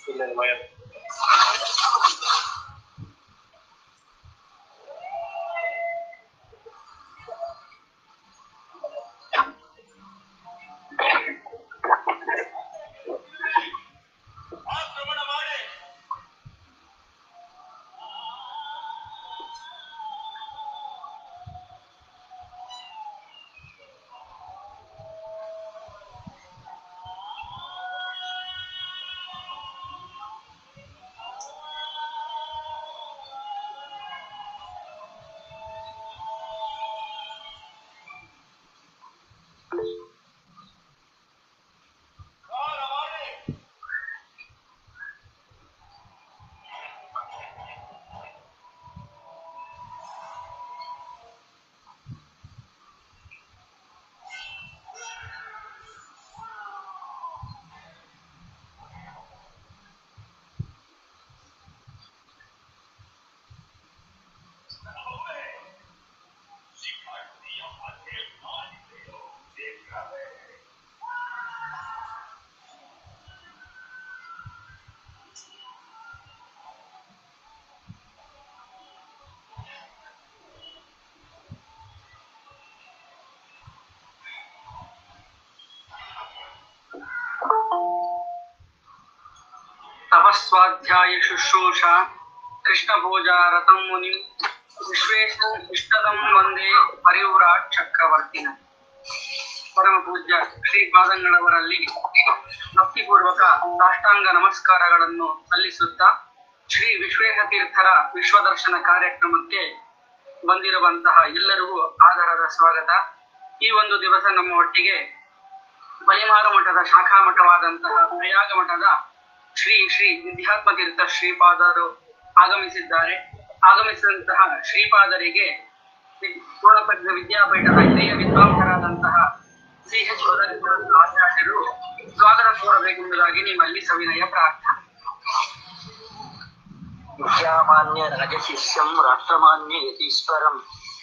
ಆಕ್ರಮಣ ಮಾಡಿ ಕಾರ ಮಾಡಿ ತಪಸ್ವಾಧ್ಯಾಯ ಶುಶ್ರೂಷ ಕೃಷ್ಣಭೋಜ ರಥಂ ಮುನಿಂ ವಿಶ್ವೇಶ ಇಷ್ಟದಂ ವಂದೇ ಹರಿವ್ರಾಟ್ ಚಕ್ರವರ್ತಿನ ಪರಮ ಪೂಜ್ಯ ಶ್ರೀಪಾದಂಗಳವರಲ್ಲಿ ಭಕ್ತಿಪೂರ್ವಕ ಸಾಷ್ಟಾಂಗ ನಮಸ್ಕಾರಗಳನ್ನು ಸಲ್ಲಿಸುತ್ತಾ ಶ್ರೀ ವಿಶ್ವೇಶ ತೀರ್ಥರ ವಿಶ್ವದರ್ಶನ ಕಾರ್ಯಕ್ರಮಕ್ಕೆ ಬಂದಿರುವಂತಹ ಎಲ್ಲರಿಗೂ ಆಧಾರದ ಸ್ವಾಗತ ಈ ಒಂದು ದಿವಸ ನಮ್ಮ ಒಟ್ಟಿಗೆ ಬಲಿಮಾರು ಮಠದ ಶಾಖಾ ಮಠವಾದಂತಹ ಪ್ರಯಾಗ ಮಠದ ಶ್ರೀ ಶ್ರೀ ವಿದ್ಯಾತ್ಮ ತೀರ್ಥ ಶ್ರೀಪಾದರು ಆಗಮಿಸಿದ್ದಾರೆ ಆಗಮಿಸಿದಂತಹ ಶ್ರೀಪಾದರಿಗೆ ವಿ- ಪೂರ್ಣಪ್ರಜ್ಞ ವಿದ್ಯಾಪೀಠದ ಹಿರಿಯ ವಿದ್ವಾಂಸರಾದಂತಹ ಸಿ ಎಚ್ ಆಚಾರ್ಯರು ಸ್ವಾಗತ ಕೋರಬೇಕೆಂಬುದಾಗಿ ನಿಮ್ಮಲ್ಲಿ ಸವಿನಯ ಪ್ರಾರ್ಥನೆ ವಿದ್ಯಾಮಾನ್ಯ ರಾಜಶಿಷ್ಯಂ ರಾಷ್ಟ್ರಮಾನ್ಯ ಯತೀಶ್ವರಂ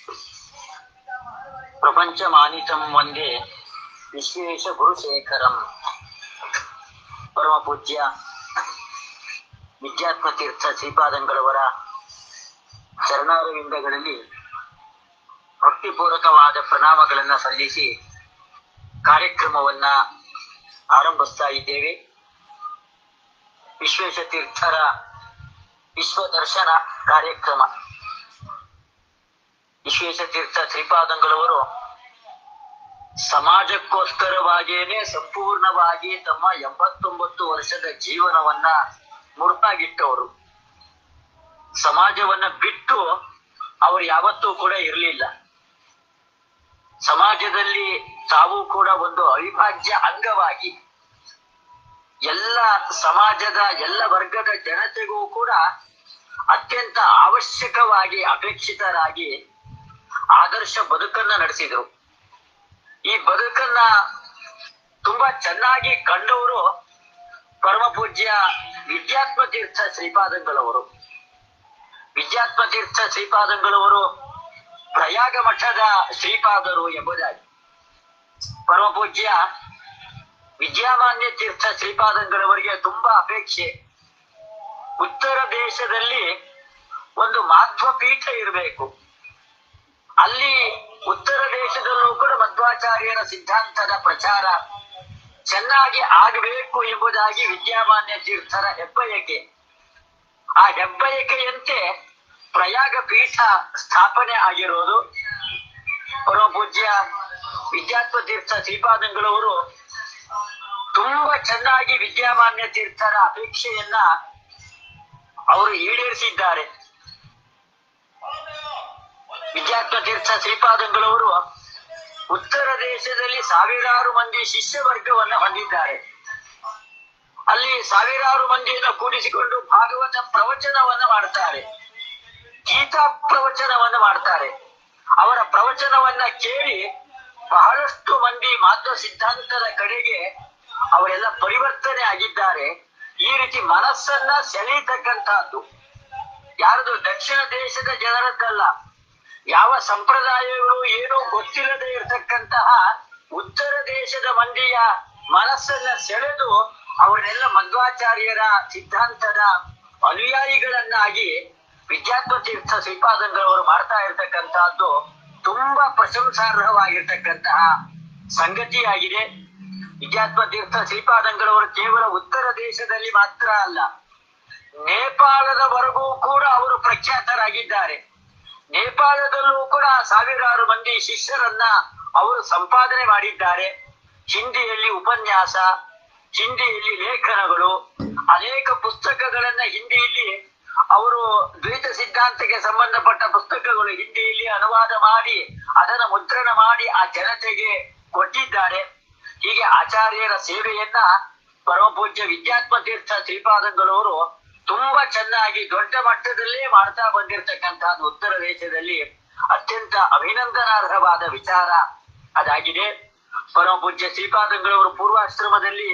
ಪ್ರಪಂಚಮಾನಿತಂ ವಂದೇ ವಿಶ್ವೇಶ ಗುರುಶೇಖರಂ ಪರಮ ಪೂಜ್ಯ ವಿದ್ಯಾತ್ಮ ತೀರ್ಥ ಶ್ರೀಪಾದಂಗಳವರ ಚರಣಾರವಿಂದಗಳಲ್ಲಿ ಭಕ್ತಿಪೂರ್ವಕವಾದ ಪ್ರಣಾಮಗಳನ್ನ ಸಲ್ಲಿಸಿ ಕಾರ್ಯಕ್ರಮವನ್ನ ಆರಂಭಿಸ್ತಾ ಇದ್ದೇವೆ ವಿಶ್ವೇಶ ತೀರ್ಥರ ವಿಶ್ವ ದರ್ಶನ ಕಾರ್ಯಕ್ರಮ ವಿಶ್ವೇಶ ತೀರ್ಥ ಶ್ರೀಪಾದಂಗಳವರು ಸಮಾಜಕ್ಕೋಸ್ಕರವಾಗಿಯೇ ಸಂಪೂರ್ಣವಾಗಿ ತಮ್ಮ ಎಂಬತ್ತೊಂಬತ್ತು ವರ್ಷದ ಜೀವನವನ್ನ ಮುಡುಪಾಗಿಟ್ಟವರು ಸಮಾಜವನ್ನ ಬಿಟ್ಟು ಅವರು ಯಾವತ್ತೂ ಕೂಡ ಇರಲಿಲ್ಲ ಸಮಾಜದಲ್ಲಿ ತಾವು ಕೂಡ ಒಂದು ಅವಿಭಾಜ್ಯ ಅಂಗವಾಗಿ ಎಲ್ಲ ಸಮಾಜದ ಎಲ್ಲ ವರ್ಗದ ಜನತೆಗೂ ಕೂಡ ಅತ್ಯಂತ ಅವಶ್ಯಕವಾಗಿ ಅಪೇಕ್ಷಿತರಾಗಿ ಆದರ್ಶ ಬದುಕನ್ನ ನಡೆಸಿದ್ರು ಈ ಬದುಕನ್ನ ತುಂಬಾ ಚೆನ್ನಾಗಿ ಕಂಡವರು ಪರಮ ಪೂಜ್ಯ ವಿದ್ಯಾತ್ಮ ತೀರ್ಥ ಶ್ರೀಪಾದಂಗಳವರು ವಿದ್ಯಾತ್ಮ ತೀರ್ಥ ಶ್ರೀಪಾದಂಗಳವರು ಪ್ರಯಾಗ ಮಠದ ಶ್ರೀಪಾದರು ಎಂಬುದಾಗಿ ಪರಮ ಪೂಜ್ಯ ವಿದ್ಯಾಮಾನ್ಯ ತೀರ್ಥ ಶ್ರೀಪಾದಂಗಳವರಿಗೆ ತುಂಬಾ ಅಪೇಕ್ಷೆ ಉತ್ತರ ದೇಶದಲ್ಲಿ ಒಂದು ಮಾಧ್ವ ಪೀಠ ಇರಬೇಕು ಅಲ್ಲಿ ಉತ್ತರ ದೇಶದಲ್ಲೂ ಕೂಡ ಮಧ್ವಾಚಾರ್ಯರ ಸಿದ್ಧಾಂತದ ಪ್ರಚಾರ ಚೆನ್ನಾಗಿ ಆಗಬೇಕು ಎಂಬುದಾಗಿ ವಿದ್ಯಾಮಾನ್ಯ ತೀರ್ಥರ ಹೆಬ್ಬಯಕೆ ಆ ಹೆಬ್ಬಯಕೆಯಂತೆ ಪ್ರಯಾಗ ಪೀಠ ಸ್ಥಾಪನೆ ಆಗಿರೋದು ಪರಮ ಪೂಜ್ಯ ವಿದ್ಯಾತ್ಮ ತೀರ್ಥ ಶ್ರೀಪಾದಂಗಳವರು ತುಂಬಾ ಚೆನ್ನಾಗಿ ವಿದ್ಯಾಮಾನ್ಯ ತೀರ್ಥರ ಅಪೇಕ್ಷೆಯನ್ನ ಅವರು ಈಡೇರಿಸಿದ್ದಾರೆ ವಿದ್ಯಾತ್ಮ ತೀರ್ಥ ಶ್ರೀಪಾದಂಗಳವರು ಉತ್ತರ ದೇಶದಲ್ಲಿ ಸಾವಿರಾರು ಮಂದಿ ಶಿಷ್ಯ ವರ್ಗವನ್ನ ಹೊಂದಿದ್ದಾರೆ ಅಲ್ಲಿ ಸಾವಿರಾರು ಮಂದಿಯನ್ನು ಕೂಡಿಸಿಕೊಂಡು ಭಾಗವತ ಪ್ರವಚನವನ್ನ ಮಾಡ್ತಾರೆ ಗೀತಾ ಪ್ರವಚನವನ್ನ ಮಾಡ್ತಾರೆ ಅವರ ಪ್ರವಚನವನ್ನ ಕೇಳಿ ಬಹಳಷ್ಟು ಮಂದಿ ಮಾಧ್ವ ಸಿದ್ಧಾಂತದ ಕಡೆಗೆ ಅವರೆಲ್ಲ ಪರಿವರ್ತನೆ ಆಗಿದ್ದಾರೆ ಈ ರೀತಿ ಮನಸ್ಸನ್ನ ಸೆಳೀತಕ್ಕಂತಹದ್ದು ಯಾರದು ದಕ್ಷಿಣ ದೇಶದ ಜನರದ್ದಲ್ಲ ಯಾವ ಸಂಪ್ರದಾಯಗಳು ಏನೂ ಗೊತ್ತಿಲ್ಲದೆ ಇರತಕ್ಕಂತಹ ಉತ್ತರ ದೇಶದ ಮಂದಿಯ ಮನಸ್ಸನ್ನ ಸೆಳೆದು ಅವರನ್ನೆಲ್ಲ ಮಧ್ವಾಚಾರ್ಯರ ಸಿದ್ಧಾಂತದ ಅನುಯಾಯಿಗಳನ್ನಾಗಿ ವಿದ್ಯಾತ್ಮ ತೀರ್ಥ ಶ್ರೀಪಾದಂಗಳವರು ಮಾಡ್ತಾ ಇರ್ತಕ್ಕಂತಹದ್ದು ತುಂಬಾ ಪ್ರಶಂಸಾರ್ಹವಾಗಿರ್ತಕ್ಕಂತಹ ಸಂಗತಿಯಾಗಿದೆ ವಿದ್ಯಾತ್ಮ ತೀರ್ಥ ಶ್ರೀಪಾದಂಗಳವರು ಕೇವಲ ಉತ್ತರ ದೇಶದಲ್ಲಿ ಮಾತ್ರ ಅಲ್ಲ ನೇಪಾಳದವರೆಗೂ ಕೂಡ ಅವರು ಪ್ರಖ್ಯಾತರಾಗಿದ್ದಾರೆ ನೇಪಾಳದಲ್ಲೂ ಕೂಡ ಸಾವಿರಾರು ಮಂದಿ ಶಿಷ್ಯರನ್ನ ಅವರು ಸಂಪಾದನೆ ಮಾಡಿದ್ದಾರೆ ಹಿಂದಿಯಲ್ಲಿ ಉಪನ್ಯಾಸ ಹಿಂದಿಯಲ್ಲಿ ಲೇಖನಗಳು ಅನೇಕ ಪುಸ್ತಕಗಳನ್ನ ಹಿಂದಿಯಲ್ಲಿ ಅವರು ದ್ವೈತ ಸಿದ್ಧಾಂತಕ್ಕೆ ಸಂಬಂಧಪಟ್ಟ ಪುಸ್ತಕಗಳು ಹಿಂದಿಯಲ್ಲಿ ಅನುವಾದ ಮಾಡಿ ಅದನ್ನ ಮುದ್ರಣ ಮಾಡಿ ಆ ಜನತೆಗೆ ಕೊಟ್ಟಿದ್ದಾರೆ ಹೀಗೆ ಆಚಾರ್ಯರ ಸೇವೆಯನ್ನ ಪರಮಪೂಜ್ಯ ವಿದ್ಯಾತ್ಮ ತೀರ್ಥ ಶ್ರೀಪಾದಂಗಳವರು ತುಂಬಾ ಚೆನ್ನಾಗಿ ದೊಡ್ಡ ಮಟ್ಟದಲ್ಲೇ ಮಾಡ್ತಾ ಬಂದಿರತಕ್ಕಂತಹ ಉತ್ತರ ದೇಶದಲ್ಲಿ ಅತ್ಯಂತ ಅಭಿನಂದನಾರ್ಹವಾದ ವಿಚಾರ ಅದಾಗಿದೆ ಪರಮಪೂಜ್ಯ ಶ್ರೀಪಾದಂಗಳವರು ಪೂರ್ವಾಶ್ರಮದಲ್ಲಿ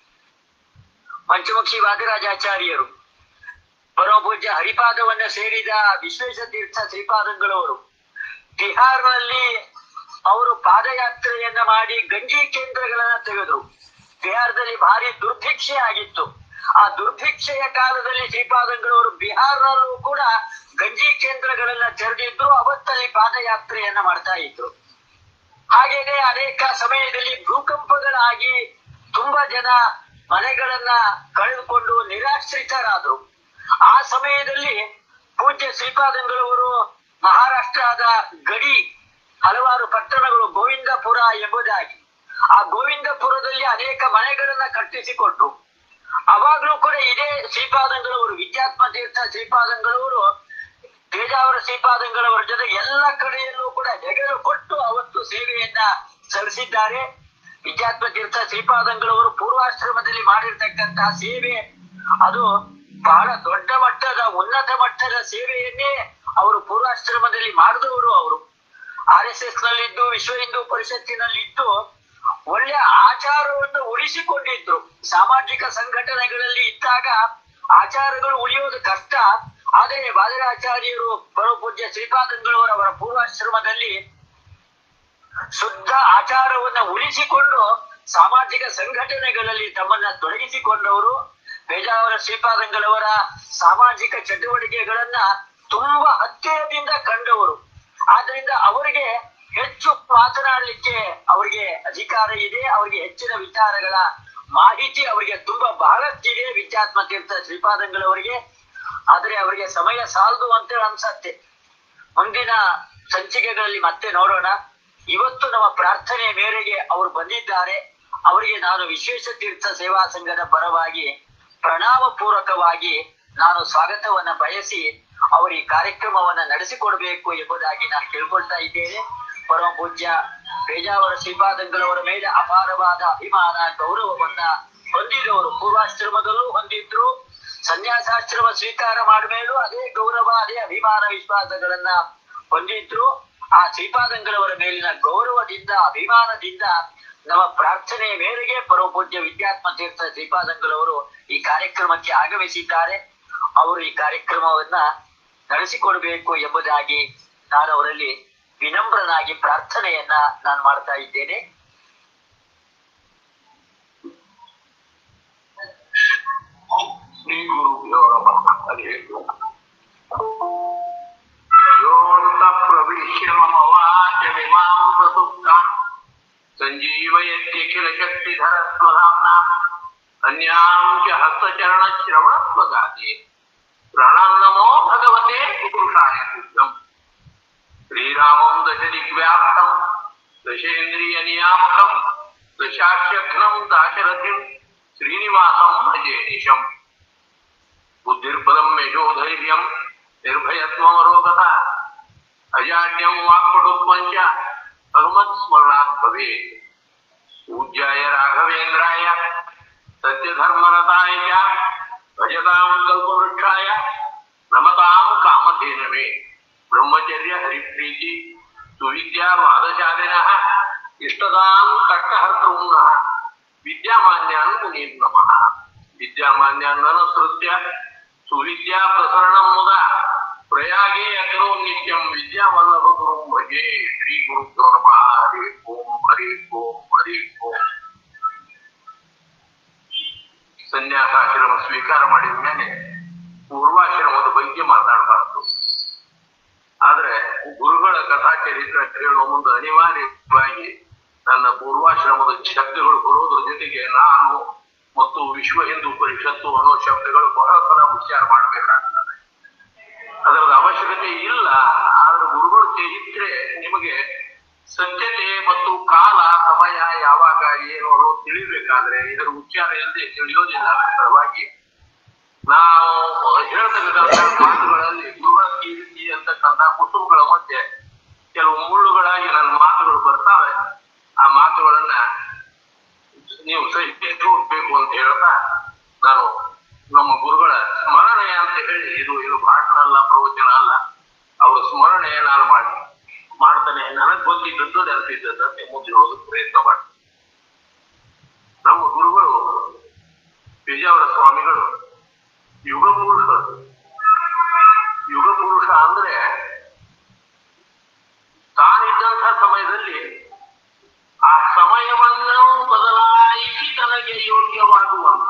ಪಂಚಮುಖಿ ವಾದರಾಜಾಚಾರ್ಯರು ಪರಮಪೂಜ್ಯ ಹರಿಪಾದವನ್ನ ಸೇರಿದ ವಿಶ್ವೇಶ ತೀರ್ಥ ಶ್ರೀಪಾದಂಗಳವರು ಬಿಹಾರ್ನಲ್ಲಿ ಅವರು ಪಾದಯಾತ್ರೆಯನ್ನ ಮಾಡಿ ಗಂಜಿ ಕೇಂದ್ರಗಳನ್ನ ತೆಗೆದ್ರು ಬಿಹಾರದಲ್ಲಿ ಭಾರಿ ದುರ್ಭಿಕ್ಷೆ ಆಗಿತ್ತು ಆ ದುರ್ಭಿಕ್ಷೆಯ ಕಾಲದಲ್ಲಿ ಶ್ರೀಪಾದಂಗಳವರು ಬಿಹಾರ್ನಲ್ಲೂ ಕೂಡ ಗಂಜಿ ಕೇಂದ್ರಗಳನ್ನ ತೆರೆದಿದ್ರು ಅವತ್ತಲ್ಲಿ ಪಾದಯಾತ್ರೆಯನ್ನ ಮಾಡ್ತಾ ಇದ್ರು ಹಾಗೇನೆ ಅನೇಕ ಸಮಯದಲ್ಲಿ ಭೂಕಂಪಗಳಾಗಿ ತುಂಬಾ ಜನ ಮನೆಗಳನ್ನ ಕಳೆದುಕೊಂಡು ನಿರಾಶ್ರಿತರಾದ್ರು ಆ ಸಮಯದಲ್ಲಿ ಪೂಜ್ಯ ಶ್ರೀಪಾದಂಗಳವರು ಮಹಾರಾಷ್ಟ್ರದ ಗಡಿ ಹಲವಾರು ಪಟ್ಟಣಗಳು ಗೋವಿಂದಪುರ ಎಂಬುದಾಗಿ ಆ ಗೋವಿಂದಪುರದಲ್ಲಿ ಅನೇಕ ಮನೆಗಳನ್ನ ಕಟ್ಟಿಸಿಕೊಟ್ರು ಅವಾಗ್ಲೂ ಕೂಡ ಇದೇ ಶ್ರೀಪಾದಂಗಳವರು ವಿದ್ಯಾತ್ಮ ತೀರ್ಥ ಶ್ರೀಪಾದಂಗಳವರು ಪೇಜಾವರ ಶ್ರೀಪಾದಂಗಳವರ ಜೊತೆ ಎಲ್ಲ ಕಡೆಯಲ್ಲೂ ಕೂಡ ಹೆಗಲು ಕೊಟ್ಟು ಅವತ್ತು ಸೇವೆಯನ್ನ ಸಲ್ಲಿಸಿದ್ದಾರೆ ವಿದ್ಯಾತ್ಮ ತೀರ್ಥ ಶ್ರೀಪಾದಂಗಳವರು ಪೂರ್ವಾಶ್ರಮದಲ್ಲಿ ಮಾಡಿರ್ತಕ್ಕಂತಹ ಸೇವೆ ಅದು ಬಹಳ ದೊಡ್ಡ ಮಟ್ಟದ ಉನ್ನತ ಮಟ್ಟದ ಸೇವೆಯನ್ನೇ ಅವರು ಪೂರ್ವಾಶ್ರಮದಲ್ಲಿ ಮಾಡಿದವರು ಅವರು ಆರ್ ಎಸ್ ಎಸ್ ನಲ್ಲಿದ್ದು ವಿಶ್ವ ಹಿಂದೂ ಪರಿಷತ್ತಿನಲ್ಲಿದ್ದು ಒಳ್ಳೆಯ ಆಚಾರವನ್ನು ಉಳಿಸಿಕೊಂಡಿದ್ರು ಸಾಮಾಜಿಕ ಸಂಘಟನೆಗಳಲ್ಲಿ ಇದ್ದಾಗ ಆಚಾರಗಳು ಉಳಿಯೋದು ಕಷ್ಟ ಆದರೆ ವಾದರಾಚಾರ್ಯರು ಪರಮಪೂಜ್ಯ ಶ್ರೀಪಾದಂಗಳವರು ಅವರ ಪೂರ್ವಾಶ್ರಮದಲ್ಲಿ ಶುದ್ಧ ಆಚಾರವನ್ನ ಉಳಿಸಿಕೊಂಡು ಸಾಮಾಜಿಕ ಸಂಘಟನೆಗಳಲ್ಲಿ ತಮ್ಮನ್ನ ತೊಡಗಿಸಿಕೊಂಡವರು ಬೇಜಾವರ ಶ್ರೀಪಾದಂಗಳವರ ಸಾಮಾಜಿಕ ಚಟುವಟಿಕೆಗಳನ್ನ ತುಂಬಾ ಹತ್ತಿರದಿಂದ ಕಂಡವರು ಆದ್ರಿಂದ ಅವರಿಗೆ ಹೆಚ್ಚು ಮಾತನಾಡಲಿಕ್ಕೆ ಅವರಿಗೆ ಅಧಿಕಾರ ಇದೆ ಅವರಿಗೆ ಹೆಚ್ಚಿನ ವಿಚಾರಗಳ ಮಾಹಿತಿ ಅವರಿಗೆ ತುಂಬಾ ಬಹಳಷ್ಟಿದೆ ವಿದ್ಯಾತ್ಮ ತೀರ್ಥ ಶ್ರೀಪಾದಂಗಳವರಿಗೆ ಆದರೆ ಅವರಿಗೆ ಸಮಯ ಸಾಲದು ಅಂತ ಅನ್ಸತ್ತೆ ಮುಂದಿನ ಸಂಚಿಕೆಗಳಲ್ಲಿ ಮತ್ತೆ ನೋಡೋಣ ಇವತ್ತು ನಮ್ಮ ಪ್ರಾರ್ಥನೆಯ ಮೇರೆಗೆ ಅವರು ಬಂದಿದ್ದಾರೆ ಅವರಿಗೆ ನಾನು ವಿಶ್ವೇಶ ತೀರ್ಥ ಸೇವಾ ಸಂಘದ ಪರವಾಗಿ ಪ್ರಣಾಮ ಪೂರ್ವಕವಾಗಿ ನಾನು ಸ್ವಾಗತವನ್ನ ಬಯಸಿ ಅವರು ಈ ಕಾರ್ಯಕ್ರಮವನ್ನ ನಡೆಸಿಕೊಡ್ಬೇಕು ಎಂಬುದಾಗಿ ನಾನು ಕೇಳ್ಕೊಳ್ತಾ ಇದ್ದೇನೆ ಪರಮ ಪೂಜ್ಯ ಪೇಜಾವರ ಶ್ರೀಪಾದಂಗಳವರ ಮೇಲೆ ಅಪಾರವಾದ ಅಭಿಮಾನ ಗೌರವವನ್ನ ಹೊಂದಿದವರು ಪೂರ್ವಾಶ್ರಮದಲ್ಲೂ ಹೊಂದಿದ್ರು ಸನ್ಯಾಸಾಶ್ರಮ ಸ್ವೀಕಾರ ಮೇಲೂ ಅದೇ ಗೌರವ ಅದೇ ಅಭಿಮಾನ ವಿಶ್ವಾಸಗಳನ್ನ ಹೊಂದಿದ್ರು ಆ ಶ್ರೀಪಾದಂಗಳವರ ಮೇಲಿನ ಗೌರವದಿಂದ ಅಭಿಮಾನದಿಂದ ನಮ್ಮ ಪ್ರಾರ್ಥನೆಯ ಮೇರೆಗೆ ಪರಮಪೂಜ್ಯ ವಿದ್ಯಾತ್ಮ ತೀರ್ಥ ಶ್ರೀಪಾದಂಗಳವರು ಈ ಕಾರ್ಯಕ್ರಮಕ್ಕೆ ಆಗಮಿಸಿದ್ದಾರೆ ಅವರು ಈ ಕಾರ್ಯಕ್ರಮವನ್ನ ನಡೆಸಿಕೊಡ್ಬೇಕು ಎಂಬುದಾಗಿ ನಾನು ಅವರಲ್ಲಿ ವಿನಮ್ರನಾಗಿ ಪ್ರಾರ್ಥನೆಯನ್ನ ನಾನು ಮಾಡ್ತಾ ಇದ್ದೇನೆ ಶ್ರೀ ಗುರುಭ್ಯೋ ನಮಃ ಹರಿ ಓಂ. ಯೋऽन्त प्रविश्य मम वाचमिमां प्रसुप्ताम् सञ्जीवयत्यखिलशक्तिधरस्वधाम्ना अन्यां च हस्तचरणश्रवणत्वगादे प्राणान् नमो भगवते पुरुषाय कृष्णम् श्रीरामं दशदिग्व्याप्तं दशेन्द्रियनियामकं दशाश्यघ्नं दाशरथिं श्रीनिवासं भजे निशम् बुद्धिर्बलं यशोधैर्यं निर्भयत्वमरोगता अजाड्यं वाक्पटुत्वं च हनुमत्स्मरणात् भवेत् पूज्याय राघवेन्द्राय सत्यधर्मरताय च भजतां कल्पवृक्षाय नमतां कामधेनवे ब्रह्मचर्य हरिप्रीति सुविद्या वादशालिनः इष्टदां कष्टहर्तॄन्नः विद्यामान्यान् मुनीन् नमः विद्यामान्यान् अनुसृत्य सुविद्या प्रसरणं मुदा प्रयागे अकरो नित्यं विद्यावल्लभगुरुं भजे श्रीगुरुभ्यो नमः हरि ओं हरि ओं हरि ओं ಸನ್ಯಾಸಾಶ್ರಮ ಸ್ವೀಕಾರ ಮಾಡಿದ ಮೇಲೆ ಪೂರ್ವಾಶ್ರಮದ ಬಗ್ಗೆ ಮಾತಾಡಬಾರ್ದು ಆದ್ರೆ ಗುರುಗಳ ಕಥಾ ಚರಿತ್ರೆ ಕೇಳುವ ಮುಂದೆ ಅನಿವಾರ್ಯವಾಗಿ ನನ್ನ ಪೂರ್ವಾಶ್ರಮದ ಶಬ್ದಗಳು ಬರೋದ್ರ ಜೊತೆಗೆ ನಾನು ಮತ್ತು ವಿಶ್ವ ಹಿಂದೂ ಪರಿಷತ್ತು ಅನ್ನೋ ಶಬ್ದಗಳು ಬಹಳ ಸಲ ಉಚ್ಚಾರ ಮಾಡಬೇಕಾಗ್ತದೆ ಅದರದ ಅವಶ್ಯಕತೆ ಇಲ್ಲ ಆದ್ರೆ ಗುರುಗಳ ಚರಿತ್ರೆ ನಿಮಗೆ ಸತ್ಯತೆ ಮತ್ತು ಕಾಲ ಸಮಯ ಯಾವಾಗ ಏನು ಅನ್ನೋದು ತಿಳಿಬೇಕಾದ್ರೆ ಇದರ ಉಚ್ಚಾರ ಇಲ್ಲದೆ ತಿಳಿಯೋದಿಲ್ಲ ಅದರ ಸಲುವಾಗಿ ನಾವು ಹೇಳ್ತಕ್ಕಂಥ ಮಾತುಗಳಲ್ಲಿ ಗುರುಗಳ ಕೀರ್ತಿ ಅಂತಕ್ಕಂಥ ಕುಟುಂಬಗಳ ಮಧ್ಯೆ ಕೆಲವು ಮುಳ್ಳುಗಳಾಗಿ ನನ್ನ ಮಾತುಗಳು ಬರ್ತಾವೆ ಆ ಮಾತುಗಳನ್ನ ನೀವು ಸಹಿಸಿಟ್ಟು ಹೋಗ್ಬೇಕು ಅಂತ ಹೇಳ್ತಾ ನಾನು ನಮ್ಮ ಗುರುಗಳ ಸ್ಮರಣೆ ಅಂತ ಹೇಳಿ ಇದು ಇದು ಭಾಷಣ ಅಲ್ಲ ಪ್ರವಚನ ಅಲ್ಲ ಅವರ ಸ್ಮರಣೆ ನಾನು ಮಾಡಿ ಮಾಡ್ತಾನೆ ನನಗ್ ಗೊತ್ತಿದ್ದದ್ದು ನೆನಪಿದ್ದದಂತೆ ಮುಂದೆ ಹೋಗೋದಕ್ಕೆ ಪ್ರಯತ್ನ ಮಾಡ್ತೀನಿ ನಮ್ಮ ಗುರುಗಳು ವಿಜಯವರ ಸ್ವಾಮಿಗಳು ಯುಗ ಪುರುಷ ಯುಗ ಪುರುಷ ಅಂದ್ರೆ ತಾನಿದ್ದಂಥ ಸಮಯದಲ್ಲಿ ಆ ಸಮಯವನ್ನು ಬದಲಾಯಿಸಿ ತನಗೆ ಯೋಗ್ಯವಾಗುವಂತ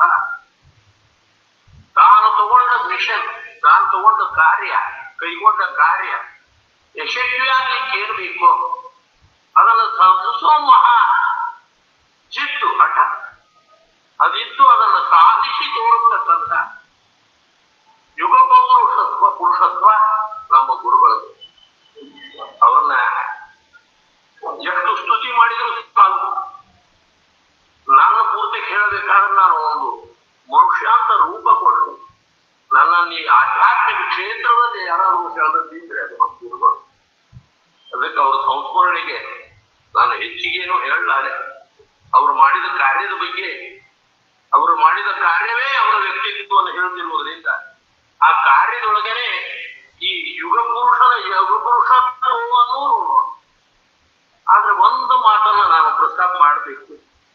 ತಾನು ತಗೊಂಡ ಮಿಷನ್ ತಾನು ತಗೊಂಡ ಕಾರ್ಯ ಕೈಗೊಂಡ ಕಾರ್ಯ ಯಶಸ್ವಿಯಾಗ್ಲಿಕ್ಕೆ ಏನ್ ಬೇಕು ಅದನ್ನು ಸಾಧಿಸುವ ಮಹಾ ಚಿತ್ತು ಹಠ ಅದಿದ್ದು ಅದನ್ನು ಸಾಧಿಸಿ ತೋರಿಸ್ತಕ್ಕಂಥ ಯುಗ ಪೌರುಷತ್ವ ಪುರುಷತ್ವ ನಮ್ಮ ಗುರುಗಳದು ಅವ್ರನ್ನ ಎಷ್ಟು ಸ್ತುತಿ ಮಾಡಿದ್ರು ಸಾಲದು ನನ್ನ ಪೂರ್ತಿ ಹೇಳಬೇಕಾದ್ರೆ ನಾನು ಒಂದು ಮನುಷ್ಯ ಅಂತ ರೂಪ ಕೊಟ್ಟು ನನ್ನನ್ನು ಈ ಆಧ್ಯಾತ್ಮಿಕ ಕ್ಷೇತ್ರದಲ್ಲಿ ಯಾರಾದ್ರೂ ಹೇಳದಿದ್ರೆ ಅದು ನಮ್ಮ ಗುರುಗಳು ಅದಕ್ಕೆ ಅವರ ಸಂಸ್ಮರಣೆಗೆ ನಾನು ಹೆಚ್ಚಿಗೇನು ಹೇಳಲಾರೆ ಅವರು ಮಾಡಿದ ಕಾರ್ಯದ ಬಗ್ಗೆ ಅವರು ಮಾಡಿದ ಕಾರ್ಯವೇ ಅವರ ವ್ಯಕ್ತಿತ್ವವನ್ನು ಹೇಳ್ತಿರುವುದರಿಂದ ಆ ಕಾರ್ಯದೊಳಗನೆ ಈ ಯುಗ ಪುರುಷನ ಯುಗ ಪುರುಷತ್ವವನ್ನು ಆದ್ರೆ ಒಂದು ಮಾತನ್ನ ನಾನು ಪ್ರಸ್ತಾಪ ಮಾಡಬೇಕು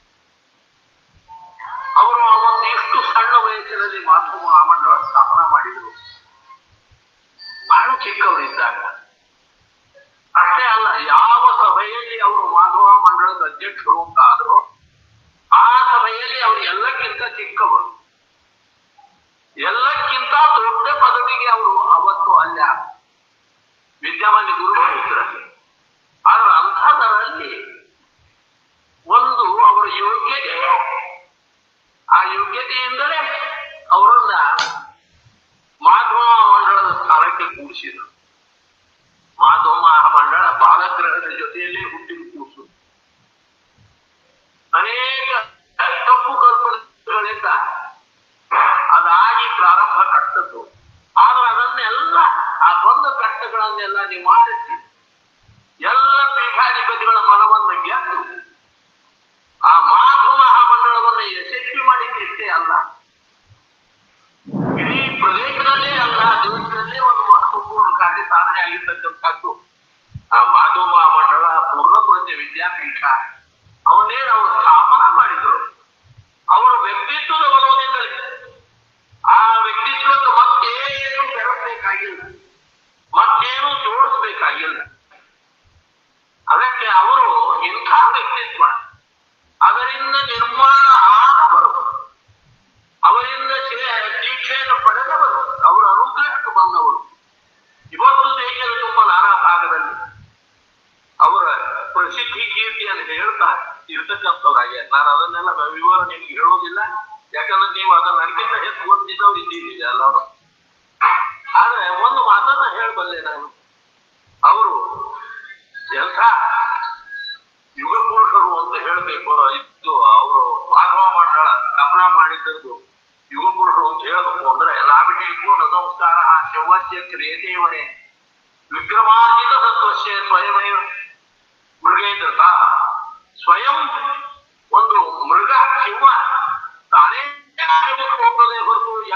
ಅವರು ಒಂದು ಎಷ್ಟು ಸಣ್ಣ ವಯಸ್ಸಿನಲ್ಲಿ ಮಾತೃ ಮಹಾಮಂಡಳ ಸ್ಥಾಪನಾ ಮಾಡಿದರು ಬಹಳ ಚಿಕ್ಕವರಿದ್ದಾಗ ಅಷ್ಟೇ ಅಲ್ಲ ಯಾವ ಸಭೆಯಲ್ಲಿ ಅವರು ಮಾಧವ ಮಂಡಳದ ಅಧ್ಯಕ್ಷರು ಅಂತ ಆದ್ರು ಆ ಸಭೆಯಲ್ಲಿ ಅವರು ಎಲ್ಲಕ್ಕಿಂತ ಚಿಕ್ಕವರು ಎಲ್ಲಕ್ಕಿಂತ ದೊಡ್ಡ ಪದವಿಗೆ ಅವರು ಅವತ್ತು ಅಲ್ಲ ವಿದ್ಯಾಮಾನ್ಯ ಗುರುಗಳು ಇದ್ರಲ್ಲಿ ಆದ್ರೆ ಅಂಥದರಲ್ಲಿ ಒಂದು ಅವರ ಯೋಗ್ಯತೆ ಆ ಯೋಗ್ಯತೆಯಿಂದಲೇ ಅವರನ್ನ ಮಾಧವ ಮಂಡಳದ ಸ್ಥಾನಕ್ಕೆ ಕೂಡಿಸಿದರು ಮಾಧವ ಮಹಾಮಂಡಳ ಬಾಲಗ್ರಹದ ಜೊತೆಯಲ್ಲೇ ಹುಟ್ಟಿದ ಕೂಸು ಅನೇಕ ತಪ್ಪು ಕಲ್ಪನೆಗಳಿಂದ ಅದಾಗಿ ಪ್ರಾರಂಭ ಕಟ್ಟದ್ದು ಆದ್ರೆ ಅದನ್ನೆಲ್ಲ ಆ ಬಂದ ಕಟ್ಟಗಳನ್ನೆಲ್ಲ ನಿವಾರಿಸಿ ಎಲ್ಲ ಪೀಠಾಧಿಪತಿಗಳ ಮನವನ್ನು ಗೆದ್ದು ಆ ಮಾಧವ ಮಹಾಮಂಡಳವನ್ನು ಯಶಸ್ವಿ ಮಾಡಿದ್ದಷ್ಟೇ ಅಲ್ಲ ಇಡೀ ಪ್ರದೇಶದಲ್ಲೇ ಅಲ್ಲ ದೇಶದಲ್ಲೇ ಒಂದು ಮಹತ್ವಪೂರ್ಣ ಕಾರ್ಯ ಸಾಧನೆ ಆಗಿರ್ತಕ್ಕಂಥದ್ದು ಆ ಮಾಧವ ಮಹಾಮಂಡಳ ಪೂರ್ಣಪುರತೆ ವಿದ್ಯಾಪೀಠ ಅವನ್ನೇನು ಅವರು ಸ್ಥಾಪನಾ ಮಾಡಿದ್ರು ಅವರ ವ್ಯಕ್ತಿತ್ವದ ಬಲವದಿಂದಲೇ ಆ ವ್ಯಕ್ತಿತ್ವಕ್ಕೆ ಮತ್ತೇನು ಬೆಳೆಸಬೇಕಾಗಿಲ್ಲ ಮತ್ತೇನು ಜೋಡಿಸ್ಬೇಕಾಗಿಲ್ಲ ಅದಕ್ಕೆ ಅವರು ಇಂಥ ವ್ಯಕ್ತಿತ್ವ ಅದರಿಂದ ನಿರ್ಮಾಣ ಆದವರು ಅವರಿಂದ ಶೇ- ದೀಕ್ಷೆಯನ್ನು ಪಡೆದವರು ಅವರ ಅನುಗ್ರಹಕ್ಕೆ ಬಂದವರು ಇವತ್ತು ದೇಶದ ತುಂಬ ನಾನಾ ಭಾಗದಲ್ಲಿ ಅವರ ಪ್ರಸಿದ್ಧಿ ಕೀರ್ತಿಯನ್ನು ಹೇಳ್ತಾ ಇರ್ತಕ್ಕಂಥವ್ರಾಗೆ ನಾನು ಅದನ್ನೆಲ್ಲ ವಿವರ ನಿಮ್ಗೆ ಹೇಳೋದಿಲ್ಲ ಯಾಕಂದ್ರೆ ನೀವು ಅದನ್ನ ನನಗಿಂತ ಹೆಚ್ಚು ಓದಿದ್ದವ್ರು ಇದ್ದೀರಿ ಎಲ್ಲರೂ ಆದ್ರೆ ಒಂದು ಮಾತನ್ನ ಹೇಳಬಲ್ಲೆ ನಾನು ಅವರು ಎಂಥ ಯುಗ ಪುರುಷರು ಅಂತ ಹೇಳಬೇಕು ಇದ್ದು ಅವರು ಮಾಧವ ಮಂಡಳ ಕಪನ ಮಾಡಿದ್ದದ್ದು ಯುಗ ಪುರುಷರು ಅಂತ ಹೇಳಬೇಕು ಅಂದ್ರೆ ಲಾಭಿಷೇಕೋ ನಮಸ್ಕಾರ ಶವಸ್ಯ ಕ್ರಿಯತೆಯವರೇ ವಿಕ್ರಮಾರ್ಜಿತ ಸತ್ವಸ್ಯ ಸ್ವಯಮೇವ ಮೃಗೇಂದ್ರ ಸ್ವಯಂ ಒಂದು ಮೃಗ ಶಿವ